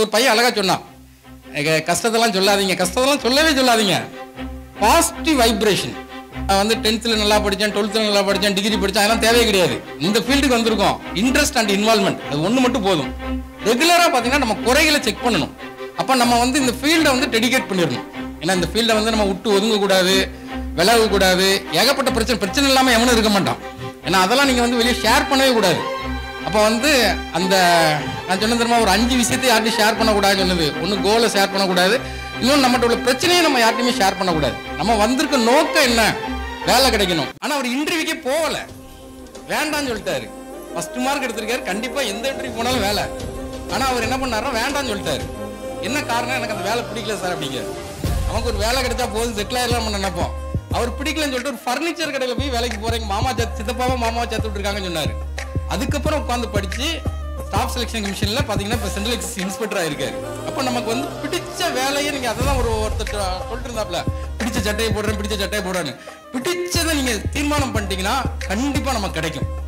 ஒரு பையன் அழகா சொன்னான் எனக்கு கஷ்டத்தெல்லாம் சொல்லாதீங்க கஷ்டத்தெல்லாம் சொல்லவே சொல்லாதீங்க பாசிட்டிவ் வைப்ரேஷன் நான் வந்து டென்த்தில் நல்லா படித்தேன் டுவெல்த்தில் நல்லா படித்தேன் டிகிரி படித்தேன் அதெல்லாம் தேவையே கிடையாது இந்த ஃபீல்டுக்கு வந்திருக்கோம் இன்ட்ரெஸ்ட் அண்ட் இன்வால்மெண்ட் அது ஒன்று மட்டும் போதும் ரெகுலராக பார்த்தீங்கன்னா நம்ம குறைகளை செக் பண்ணணும் அப்போ நம்ம வந்து இந்த ஃபீல்டை வந்து டெடிகேட் பண்ணிடணும் ஏன்னா இந்த ஃபீல்டை வந்து நம்ம விட்டு ஒதுங்கக்கூடாது விலக கூடாது ஏகப்பட்ட பிரச்சனை பிரச்சனை இல்லாமல் எவனும் இருக்க மாட்டான் ஏன்னா அதெல்லாம் நீங்கள் வந்து வெளியே ஷேர் பண்ணவே கூடாது அப்போ வந்து அந்த நான் சொன்ன தெரியுமா ஒரு அஞ்சு விஷயத்தை யார்ட்டையும் ஷேர் பண்ணக்கூடாதுன்னு சொன்னது ஒன்று கோலை ஷேர் பண்ணக்கூடாது இன்னொன்று நம்மகிட்ட உள்ள பிரச்சனையை நம்ம யார்ட்டையுமே ஷேர் பண்ணக்கூடாது நம்ம வந்திருக்க நோக்கம் என்ன வேலை கிடைக்கணும் ஆனால் அவர் இன்டர்வியூக்கே போகல வேண்டாம்னு சொல்லிட்டாரு ஃபர்ஸ்ட் மார்க் எடுத்திருக்காரு கண்டிப்பாக எந்த இன்டர்வியூ போனாலும் வேலை ஆனால் அவர் என்ன பண்ணாரோ வேண்டாம்னு சொல்லிட்டாரு என்ன காரணம் எனக்கு அந்த வேலை பிடிக்கல சார் அப்படிங்க நமக்கு ஒரு வேலை கிடைச்சா போதும் செட்டில் ஆயிடலாம் நம்ம நினைப்போம் அவர் பிடிக்கலன்னு சொல்லிட்டு ஒரு ஃபர்னிச்சர் கடையில் போய் வேலைக்கு போறேங்க மாமா சேர்த்து சித்தப்பாவும் மாமாவை சேர்த்து விட்டுருக்காங்கன்னு சொன்னாரு அதுக்கப்புறம் உட்காந்து படிச்சு ஸ்டாஃப் செலெக்ஷன் கமிஷன்ல பாத்தீங்கன்னா இப்போ சென்ட்ரல் எக்ஸஸ் இன்ஸ்பெக்டர் ஆயிருக்காரு அப்போ நமக்கு வந்து பிடிச்ச வேலையை நீங்க அதை தான் ஒரு ஒருத்தர் சொ- சொல்லிட்டு இருந்தாப்ல பிடிச்ச சட்டையை போடுறேன் பிடிச்ச சட்டையை போடுறேன்னு பிடிச்சதை நீங்க தீர்மானம் பண்ணிட்டீங்கன்னா கண்டிப்பா நமக்கு கிடைக்கும்